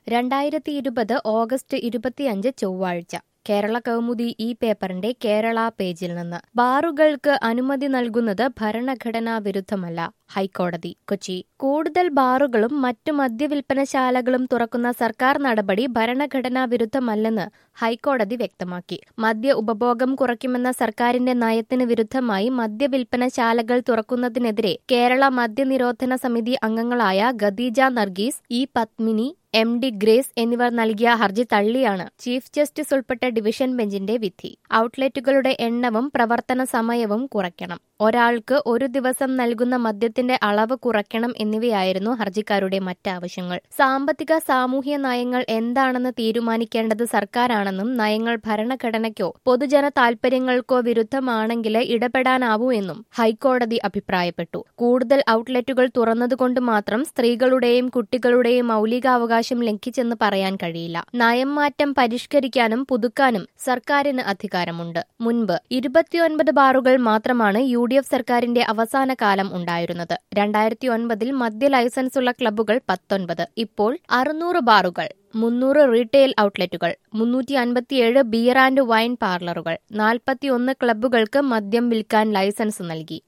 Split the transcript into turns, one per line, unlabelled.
രണ്ടായിരത്തി ഇരുപത് ഓഗസ്റ്റ് ഇരുപത്തിയഞ്ച് ചൊവ്വാഴ്ച കേരള കൗമുദി ഈ പേപ്പറിന്റെ കേരള പേജിൽ നിന്ന് ബാറുകൾക്ക് അനുമതി നൽകുന്നത് ഭരണഘടനാ വിരുദ്ധമല്ല ഹൈക്കോടതി കൊച്ചി കൂടുതൽ ബാറുകളും മറ്റു മദ്യവിൽപ്പനശാലകളും തുറക്കുന്ന സർക്കാർ നടപടി ഭരണഘടനാ വിരുദ്ധമല്ലെന്ന് ഹൈക്കോടതി വ്യക്തമാക്കി മദ്യ ഉപഭോഗം കുറയ്ക്കുമെന്ന സർക്കാരിന്റെ നയത്തിന് വിരുദ്ധമായി മദ്യവിൽപ്പനശാലകൾ തുറക്കുന്നതിനെതിരെ കേരള മദ്യനിരോധന സമിതി അംഗങ്ങളായ Khadeeja Nargees E Padmini M D Grace എന്നിവർ നൽകിയ ഹർജി തള്ളിയാണ് ചീഫ് ജസ്റ്റിസ് ഉൾപ്പെട്ട ഡിവിഷൻ ബെഞ്ചിന്റെ വിധി ഔട്ട്ലെറ്റുകളുടെ എണ്ണവും പ്രവർത്തന സമയവും കുറയ്ക്കണം ഒരാൾക്ക് ഒരു ദിവസം നൽകുന്ന മദ്യത്തിന്റെ അളവ് കുറയ്ക്കണം എന്നിവയായിരുന്നു ഹർജിക്കാരുടെ മറ്റാവശ്യങ്ങൾ സാമ്പത്തിക സാമൂഹ്യ നയങ്ങൾ എന്താണെന്ന് തീരുമാനിക്കേണ്ടത് സർക്കാരാണെന്നും നയങ്ങൾ ഭരണഘടനയ്ക്കോ പൊതുജന താൽപര്യങ്ങൾക്കോ വിരുദ്ധമാണെങ്കിൽ ഇടപെടാനാവൂ എന്നും ഹൈക്കോടതി അഭിപ്രായപ്പെട്ടു കൂടുതൽ ഔട്ട്ലെറ്റുകൾ തുറന്നതുകൊണ്ട് മാത്രം സ്ത്രീകളുടെയും കുട്ടികളുടെയും മൌലികാവകാശം ലംഘിച്ചെന്ന് പറയാൻ കഴിയില്ല നയം മാറ്റം പരിഷ്കരിക്കാനും പുതുക്കാനും സർക്കാരിന് അധികാരമുണ്ട് മുൻപ് ഇരുപത്തിയൊൻപത് ബാറുകൾ മാത്രമാണ് യു ഡി എഫ് സർക്കാരിന്റെ അവസാന കാലം ഉണ്ടായിരുന്നത് രണ്ടായിരത്തി ഒൻപതിൽ മദ്യ ലൈസൻസുള്ള ക്ലബ്ബുകൾ പത്തൊൻപത് ഇപ്പോൾ അറുന്നൂറ് ബാറുകൾ മുന്നൂറ് റീറ്റെയിൽ ഔട്ട്ലെറ്റുകൾ മുന്നൂറ്റി അൻപത്തിയേഴ് ബിയർ ആൻഡ് വൈൻ പാർലറുകൾ നാൽപ്പത്തിയൊന്ന് ക്ലബ്ബുകൾക്ക് മദ്യം വിൽക്കാൻ ലൈസൻസ് നൽകി